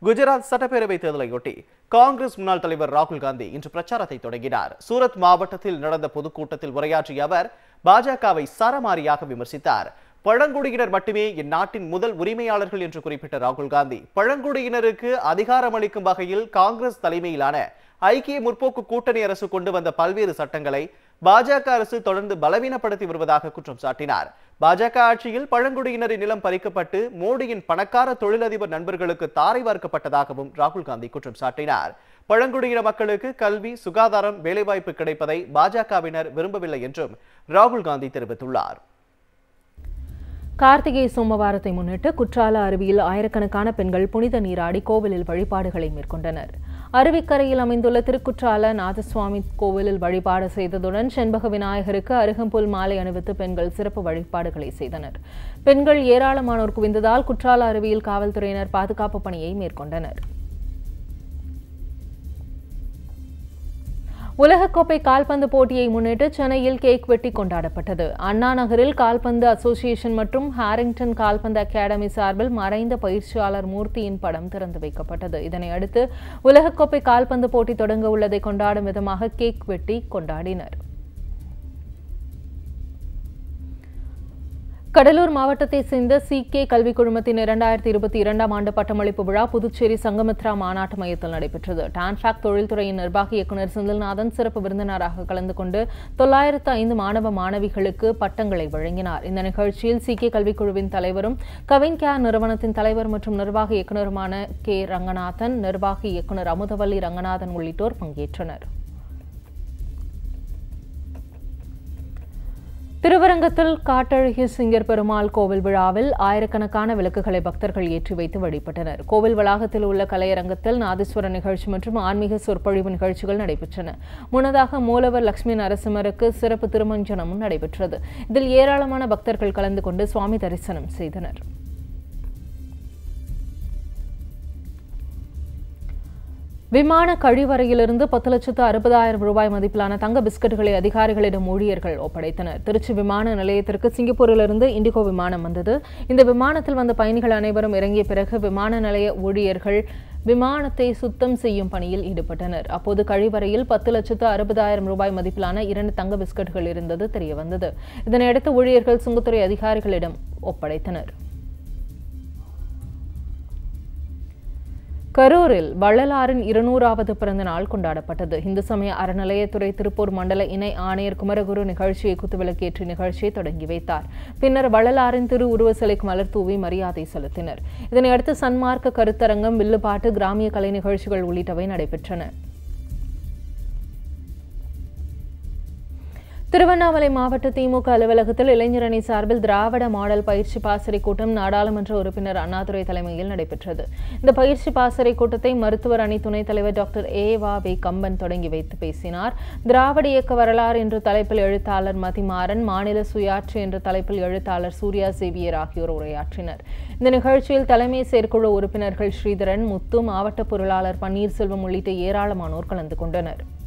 குஜராத் சட்டப்பேரவை தேர்தலையொட்டி காங்கிரஸ் முன்னாள் தலைவர் ராகுல் காந்தி இன்று பிரச்சாரத்தை தொடங்கினார் சூரத் மாவட்டத்தில் நடந்த பொதுக்கூட்டத்தில் உரையாற்றிய அவர் பாஜகவை சரமாரியாக விமர்சித்தார் பழங்குடியினர் மட்டுமே இந்நாட்டின் முதல் உரிமையாளர்கள் என்று குறிப்பிட்ட ராகுல் காந்தி பழங்குடியினருக்கு அதிகாரமளிக்கும் வகையில் காங்கிரஸ் தலைமையிலான ஐக்கிய முற்போக்கு கூட்டணி அரசு கொண்டு வந்த பல்வேறு சட்டங்களை பாஜக அரசு தொடர்ந்து பலவீனப்படுத்தி வருவதாக குற்றம் சாட்டினார் பாஜக ஆட்சியில் பழங்குடியினரின் நிலம் பறிக்கப்பட்டு மோடியின் பணக்கார தொழிலதிபர் நண்பர்களுக்கு தாரை வார்க்கப்பட்டதாகவும் ராகுல் காந்தி குற்றம் சாட்டினார் பழங்குடியின மக்களுக்கு கல்வி சுகாதாரம் வேலைவாய்ப்பு கிடைப்பதை பாஜகவினர் விரும்பவில்லை என்றும் ராகுல் காந்தி தெரிவித்துள்ளார் கார்த்திகை சோமவாரத்தை முன்னிட்டு குற்றால அருவியில் ஆயிரக்கணக்கான பெண்கள் புனித நீராடி கோவிலில் வழிபாடுகளை மேற்கொண்டனர் அருவிக்கரையில் அமைந்துள்ள திருக்குற்றால நாதசுவாமி கோவிலில் வழிபாடு செய்ததுடன் செண்பக விநாயகருக்கு அருகம்புல் மாலை அணிவித்து பெண்கள் சிறப்பு வழிபாடுகளை செய்தனர் பெண்கள் ஏராளமானோர் குவிந்ததால் குற்றால அருவியில் காவல்துறையினர் பாதுகாப்பு பணியை மேற்கொண்டனர் உலகக்கோப்பை கால்பந்து போட்டியை முன்னிட்டு சென்னையில் கேக் வெட்டி கொண்டாடப்பட்டது அண்ணா நகரில் கால்பந்து அசோசியேஷன் மற்றும் ஹாரிங்டன் கால்பந்து அகாடமி சார்பில் மறைந்த பயிற்சியாளர் மூர்த்தியின் படம் திறந்து வைக்கப்பட்டது இதனை அடுத்து உலகக்கோப்பை கால்பந்து போட்டி தொடங்க உள்ளதை கொண்டாடும் விதமாக கேக் வெட்டி கொண்டாடினர் கடலூர் மாவட்டத்தை சேர்ந்த சி கே கல்விக் குழுமத்தின் இரண்டாயிரத்தி இருபத்தி இரண்டாம் ஆண்டு பட்டமளிப்பு விழா புதுச்சேரி சங்கமித்ரா மாநாட்டு மையத்தில் நடைபெற்றது டான்ஃபாக் தொழில்துறையின் நிர்வாக இயக்குநர் செந்தில்நாதன் சிறப்பு விருந்தினராக கலந்து கொண்டு தொள்ளாயிரத்து ஐந்து மாணவ மாணவிகளுக்கு பட்டங்களை வழங்கினார் இந்த நிகழ்ச்சியில் சி கே கல்விக் குழுவின் தலைவரும் கவின் கேர் நிறுவனத்தின் தலைவர் மற்றும் நிர்வாக இயக்குநருமான கே ரங்கநாதன் நிர்வாக இயக்குநர் அமுதவல்லி ரங்கநாதன் உள்ளிட்டோர் பங்கேற்றனர் திருவரங்கத்தில் காட்டழகிய சிங்கர் பெருமாள் கோவில் விழாவில் ஆயிரக்கணக்கான விளக்குகளை பக்தர்கள் ஏற்றி வைத்து வழிபட்டனர் கோவில் வளாகத்தில் உள்ள கலையரங்கத்தில் நாதீஸ்வர நிகழ்ச்சி மற்றும் ஆன்மீக சொற்பொழிவு நிகழ்ச்சிகள் நடைபெற்றன முன்னதாக மூலவர் லட்சுமி நரசிம்மருக்கு சிறப்பு திருமஞ்சனமும் நடைபெற்றது இதில் ஏராளமான பக்தர்கள் கலந்து கொண்டு சுவாமி தரிசனம் செய்தனர் விமான கழிவறையிலிருந்து பத்து லட்சத்து அறுபதாயிரம் ரூபாய் மதிப்பிலான தங்க பிஸ்கட்டுகளை அதிகாரிகளிடம் ஊழியர்கள் ஒப்படைத்தனர் திருச்சி விமான நிலையத்திற்கு சிங்கப்பூரிலிருந்து இண்டிகோ விமானம் வந்தது இந்த விமானத்தில் வந்த பயணிகள் அனைவரும் இறங்கிய பிறகு விமான நிலைய ஊழியர்கள் விமானத்தை சுத்தம் செய்யும் பணியில் ஈடுபட்டனர் அப்போது கழிவறையில் பத்து லட்சத்து அறுபதாயிரம் ரூபாய் மதிப்பிலான இரண்டு தங்க பிஸ்கட்டுகள் இருந்தது தெரியவந்தது இதனையடுத்து ஊழியர்கள் சுங்கத்துறை அதிகாரிகளிடம் ஒப்படைத்தனர் கரூரில் வள்ளலாரின் இருநூறாவது பிறந்த நாள் கொண்டாடப்பட்டது இந்து சமய அறநிலையத்துறை திருப்பூர் மண்டல இணை ஆணையர் குமரகுரு நிகழ்ச்சியை குத்துவிளக்கேற்றி நிகழ்ச்சியை தொடங்கி வைத்தார் பின்னர் வள்ளலாரின் திரு உருவ சிலைக்கு மலர் தூவி மரியாதை செலுத்தினர் இதனையடுத்து சன்மார்க்க கருத்தரங்கம் வில்லுப்பாட்டு கிராமிய கலை நிகழ்ச்சிகள் உள்ளிட்டவை நடைபெற்றன திருவண்ணாமலை மாவட்ட திமுக அலுவலகத்தில் இளைஞரணி சார்பில் திராவிட மாடல் பயிற்சி பாசறை கூட்டம் நாடாளுமன்ற உறுப்பினர் அண்ணாதுரை தலைமையில் நடைபெற்றது இந்த பயிற்சி பாசறை கூட்டத்தை மருத்துவர் அணி துணைத் தலைவர் டாக்டர் ஏ வா வே கம்பன் தொடங்கி வைத்து பேசினார் திராவிட இயக்க வரலாறு என்ற தலைப்பில் எழுத்தாளர் மதிமாறன் மாநில சுயாட்சி என்ற தலைப்பில் எழுத்தாளர் சூர்யா சேவியர் ஆகியோர் உரையாற்றினர் இந்த நிகழ்ச்சியில் தலைமை செயற்குழு உறுப்பினர்கள் ஸ்ரீதரன் முத்து மாவட்ட பொருளாளர் பன்னீர்செல்வம் உள்ளிட்ட ஏராளமானோர் கலந்து கொண்டனர்